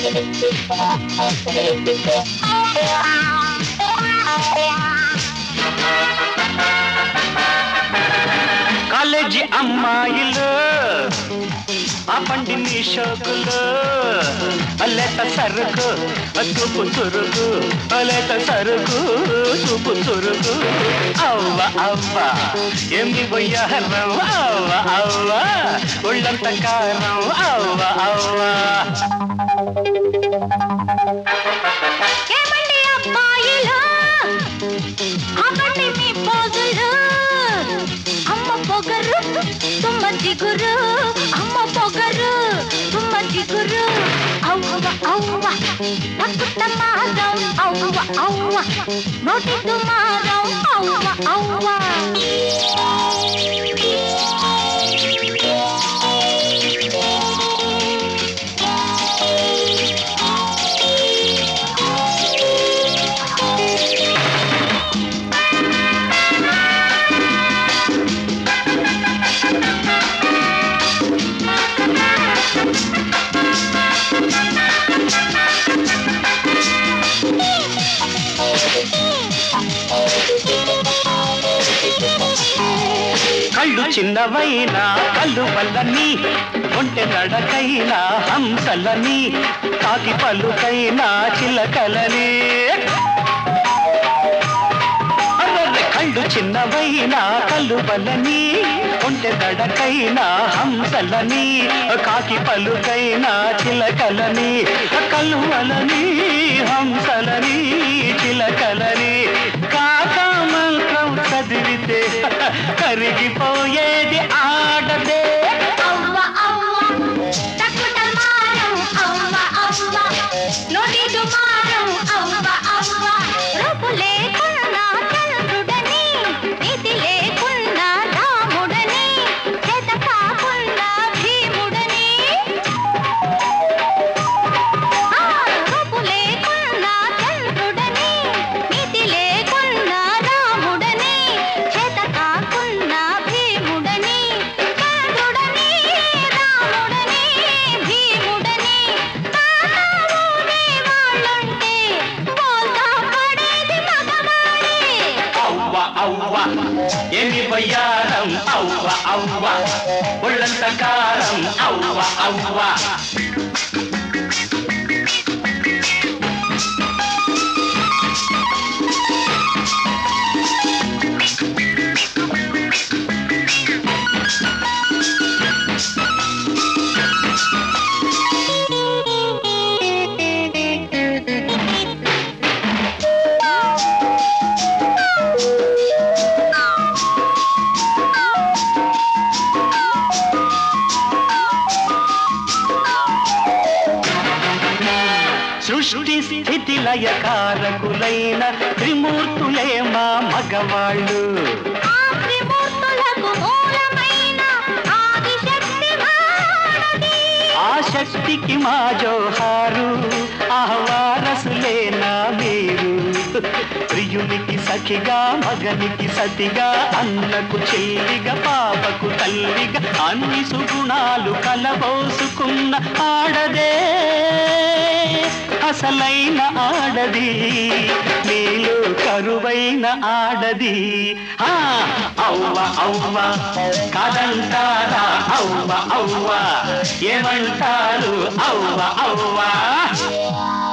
college అమ్మాయిలు ఆ పండి నీ షోకులు లేత సరుకు చూపు చురుకు లేత సరుకు చూపు చురుకు అవ్వ అవ్వ ఏమి బొయ్యారం అవ్వ అవ్వ ఒళ్ళంత కారం అవ్వ అవ్వ ఏమండి అబ్బాయిలు అవ్వండి మీ పోజులు అమ్మ పొగరు తుమ్మ జిగురు అమ్మ పొగరు తుమ్మ జిగురు అవ్వ అవ్వ పక్కుత మారం అవ్వ అవ్వ నోటి దుమారం అవ్వ అవ్వ కళ్ళు చిన్నవైనా కళ్ళు వల్లని ఒంటె నడకైనా హంసలని కాకి పలుకైనా చిలకలని అర్రర్రె కళ్ళు చిన్నవైనా కళ్ళు వల్లని ఒంటె నడకైనా హంసలని కాకి పలుకైనా చిలకలని కలువలని హంసలని చిలకలని కాకా మంత్రం చదివితే కరిగిపోయేది ఆడదే అవ్వ అవ్వ తక్కుట మారం అవ్వ అవ్వ నోటి దుమారం అవ్వ అవ్వ రూపు లేకున్నా చంద్రుడని నీతి లేకున్నా రాముడని చేత కాకున్నా భీముడని ఆ, రూపు లేకున్నా చంద్రుడని నీతి లేకున్నా రాముడని చేత కాకున్నా భీముడని చంద్రుడని రాముడని భీముడని తాతావునే వాళ్ళుంటే బోల్తా పడేది మగవాడే అవ్వ అవ్వ ఏమి వయ్యారం అవ్వ అవ్వ ఒళ్ళంత కారం అవ్వ అవ్వ సృష్టి స్థితి లయకారకులైన త్రిమూర్తులే మా మగవాళ్ళు ఆ త్రిమూర్తులకు మూలమైన ఆదిశక్తి వాడది ఆ శక్తికి మా జోహారు ఆహ్వారసులేనా మీరు ప్రియునికి సఖిగా మగనికి సతిగా అన్నకు చెల్లిగా పాపకు తల్లిగా అన్ని సుగుణాలు కలబోసుకున్న ఆడదే అసలైన ఆడది నీలో కరువైన ఆడది ఆ, అవ్వ అవ్వ కాదంటారా అవ్వ అవ్వ ఏమంటారు అవ్వ అవ్వ